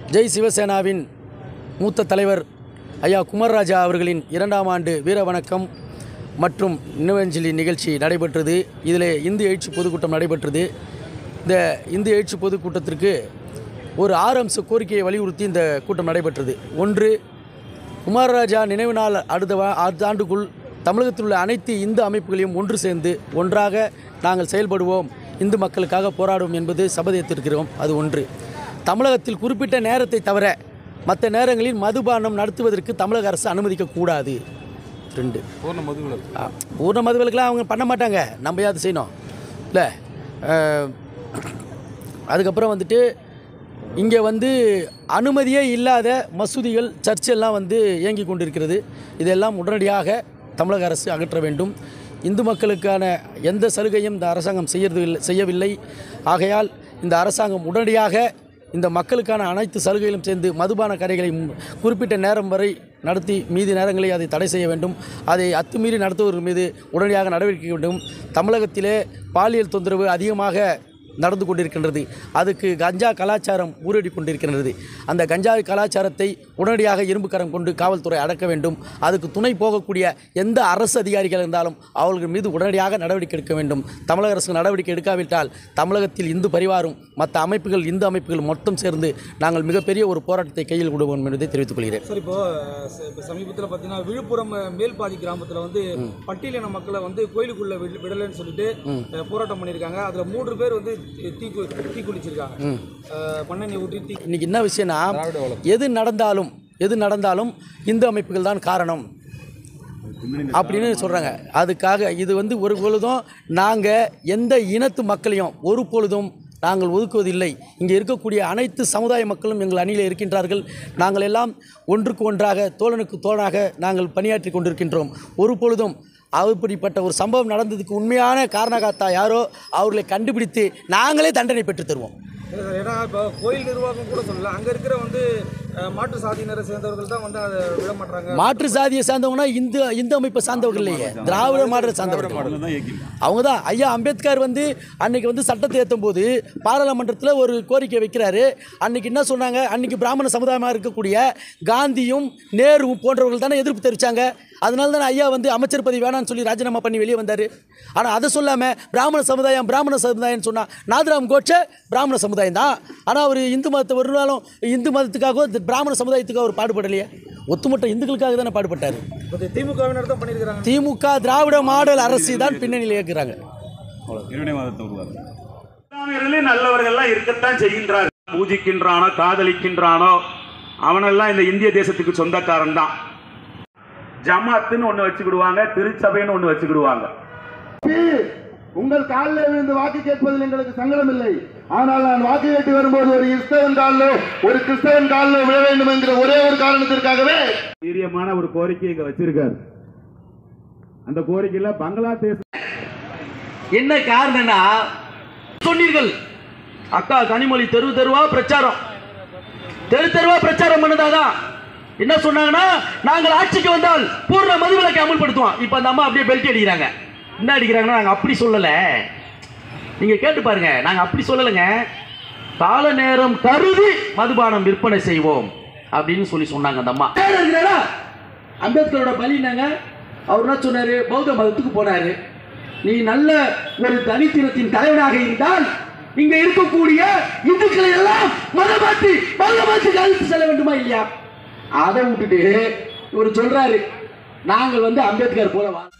ஜெய் சிவசேனாவின் மூத்த தலைவர் ஐயா குமாரராஜா அவர்களின் இரண்டாம் ஆண்டு வீர வணக்கம் மற்றும் நினைவஞ்சலி நிகழ்ச்சி நடைபெற்றது இதில் இந்து எழுச்சி பொதுக்கூட்டம் நடைபெற்றது இந்த இந்து எழுச்சி பொதுக்கூட்டத்திற்கு ஒரு ஆறு அம்ச கோரிக்கையை வலியுறுத்தி இந்த கூட்டம் நடைபெற்றது ஒன்று குமாரராஜா நினைவு நாள் அடுத்த வா- அடுத்த ஆண்டுக்குள் தமிழகத்தில் உள்ள அனைத்து இந்து அமைப்புகளையும் ஒன்று சேர்ந்து ஒன்றாக நாங்கள் செயல்படுவோம் இந்து மக்களுக்காக போராடுவோம் என்பது சபதத்திருக்கிறோம் அது ஒன்று தமிழகத்தில் குறிப்பிட்ட நேரத்தை தவிர மற்ற நேரங்களில் மதுபானம் நடத்துவதற்கு தமிழக அரசு அனுமதிக்கக்கூடாது ரெண்டு பூர்ண மதுவிலக்கு ஆ, பூர்ண மதுவிலக்கெல்லாம் அவங்க பண்ண மாட்டாங்க நம்ம யாவது செய்யணும் இல்லை அதுக்கப்புறம் வந்துட்டு இங்கே வந்து அனுமதியே இல்லாத மசூதிகள் சர்ச் எல்லாம் வந்து இயங்கி கொண்டிருக்கிறது இதெல்லாம் உடனடியாக தமிழக அரசு அகற்ற வேண்டும் இந்து மக்களுக்கான எந்த சலுகையும் இந்த அரசாங்கம் செய்யறது இல்லை செய்யவில்லை ஆகையால் இந்த அரசாங்கம் உடனடியாக இந்த மக்களுக்கான அனைத்து சலுகைகளும் சேர்ந்து மதுபான கடைகளை ம்- குறிப்பிட்ட நேரம் வரை நடத்தி மீதி நேரங்களை அதை தடை செய்ய வேண்டும் அதை அத்துமீறி நடத்துவதற்கு மீது உடனடியாக நடவடிக்கை வேண்டும் தமிழகத்திலே பாலியல் தொந்தரவு அதிகமாக நடந்து கொண்டிருக்கின்றது அதுக்கு கஞ்சா கலாச்சாரம் ஊரடி கொண்டிருக்கின்றது அந்த கஞ்சா கலாச்சாரத்தை உடனடியாக இரும்புக்கரம் கொண்டு காவல்துறை அடக்க வேண்டும் அதுக்கு துணை போகக்கூடிய எந்த அரசு அதிகாரிகள் இருந்தாலும் அவர்கள் மீது உடனடியாக நடவடிக்கை எடுக்க வேண்டும் தமிழக அரசு நடவடிக்கை எடுக்காவிட்டால் தமிழகத்தில் இந்து பரிவாரும் மற்ற அமைப்புகள் இந்து அமைப்புகள் மொத்தம் சேர்ந்து நாங்கள் மிகப்பெரிய ஒரு போராட்டத்தை கையில் விடுவோம் என்பதை தெரிவித்துக் கொள்கிறேன் சார் இப்போ ச- இப்போ சமீபத்தில் பார்த்தீங்கன்னா விழுப்புரம் அஹ், மேல்பாதி கிராமத்தில் வந்து பட்டியலின மக்களை வந்து கோயிலுக்குள்ள விட- விடலைன்னு சொல்லிட்டு அஹ், போராட்டம் பண்ணியிருக்காங்க அதில் மூன்று பேர் வந்து தீ கு- தீ குளிச்சிருக்காங்க அஹ், மண்ணெண்ணெய் ஊற்றி தீ இன்னைக்கு என்ன விஷயம்னா எது நடந்தாலும் எது நடந்தாலும் இந்து அமைப்புகள் தான் காரணம் அப்படின்னு சொல்கிறாங்க அதுக்காக இது வந்து ஒரு பொழுதும் நாங்கள் எந்த இனத்து மக்களையும் ஒரு பொழுதும் நாங்கள் ஒதுக்குவதில்லை இங்கே இருக்கக்கூடிய அனைத்து சமுதாய மக்களும் எங்கள் அணியில் இருக்கின்றார்கள் நாங்கள் எல்லாம் ஒன்றுக்கு ஒன்றாக தோழனுக்கு தோழனாக நாங்கள் பணியாற்றி கொண்டிருக்கின்றோம் ஒரு பொழுதும் அப்படிப்பட்ட ஒரு சம்பவம் நடந்ததுக்கு உண்மையான காரணகர்த்தா யாரோ அவர்களை கண்டுபிடித்து நாங்களே தண்டனை பெற்றுத் தருவோம் இல்லை சார் ஏன்னா இப்போ கோயில் நிர்வாகம் கூட சொல்லல அங்கே இருக்கிற வந்து அஹ், மாற்று சாதியினரை சேர்ந்தவர்கள் தான் வந்து அதை விட மாட்டாங்க மாற்று சாதியை சார்ந்தவங்கன்னா இந்து இந்து அமைப்பை சார்ந்தவர்கள் இல்லையே திராவிட மாடலை சார்ந்தவர்கள் அவங்க தான் ஐயா அம்பேத்கர் வந்து அன்னைக்கு வந்து சட்டத்தை ஏற்றும் போது பாராளுமன்றத்தில் ஒரு கோரிக்கை வைக்கிறாரு அன்னைக்கு என்ன சொன்னாங்க அன்னைக்கு பிராமண சமுதாயமாக இருக்கக்கூடிய காந்தியும் நேருவும் போன்றவர்கள் தானே எதிர்ப்பு தெரிவித்தாங்க அதனால தானே ஐயா வந்து அமைச்சர் பதவி வேணாம்னு சொல்லி ராஜினாமா பண்ணி வெளியே வந்தார் ஆனால் அதை சொல்லாமல் பிராமண சமுதாயம் பிராமண சமுதாயம்னு சொன்னால் நாதராம் கோட்சே பிராமண சமுதாயம் தான் ஆனால் அவர் இந்து மதத்தை ஒரு நாளும் இந்து மதத்துக்காகவோ இந்த பிராமண சமுதாயத்துக்காக அவர் பாடுபடலையே ஒத்துமொட்ட இந்துக்களுக்காக தானே பாடுபட்டார் இப்போ திமுகவினர் தான் பண்ணியிருக்கிறாங்க திமுக திராவிட மாடல் அரசு தான் பின்னணியில் இயக்குறாங்க இறைவனைவாதத்தை உருவாக்கு இஸ்லாமியர்களே நல்லவர்கள்லாம் இருக்கத்தான் செய்கின்றார் பூஜிக்கின்றானோ காதலிக்கின்றானோ அவனெல்லாம் இந்த இந்திய தேசத்துக்கு சொந்தக்காரன் தான் ஜமாத்துன்னு ஒண்ணு வச்சுக்கிடுவாங்க திருச்சபைன்னு ஒண்ணு வச்சுக்கிடுவாங்க உங்கள் காலில் விழுந்து வாக்கு கேட்பதில் எங்களுக்கு சங்கடம் இல்லை ஆனால் நான் வாக்கு கேட்டு வரும்போது ஒரு கிறிஸ்தவன் காலிலோ ஒரு கிறிஸ்தவன் காலிலோ விழ வேண்டும் என்கிற ஒரே ஒரு காரணத்திற்காகவே வீரியமான ஒரு கோரிக்கை இங்க வச்சிருக்காரு அந்த கோரிக்கையில பங்களாதேஷ் என்ன காரணம்னா சொன்னீர்கள் அக்கா கனிமொழி தெரு தெருவா பிரச்சாரம் தெரு தெருவா பிரச்சாரம் பண்ணதாதான் என்ன சொன்னாங்கன்னா நாங்கள் ஆட்சிக்கு வந்தால் பூர்ண மதுவிலக்கை அமல்படுத்துவோம் இப்போ அந்த அம்மா அப்படியே பெல்ட் அடிக்கிறாங்க என்ன அடிக்கிறாங்கன்னா நாங்கள் அப்படி சொல்லலை நீங்க கேட்டு பாருங்க நாங்கள் அப்படி சொல்லலைங்க கால நேரம் கருதி மதுபானம் விற்பனை செய்வோம் அப்படின்னு சொல்லி சொன்னாங்க அந்த அம்மா இருக்கிறாரா அம்பேத்கரோட பலினாங்க அவர் என்ன சொன்னாரு பௌத்த மதத்துக்கு போனாரு நீ நல்ல ஒரு தனித்தினத்தின் தலைவனாக இருந்தால் இங்க இருக்கக்கூடிய இந்துக்களை எல்லாம் மதம் மாற்றி மதம் மாற்றி கழித்து செல்ல வேண்டுமா இல்லையா அதை விட்டுட்டு இவர் சொல்றாரு நாங்கள் வந்து அம்பேத்கர் போல வா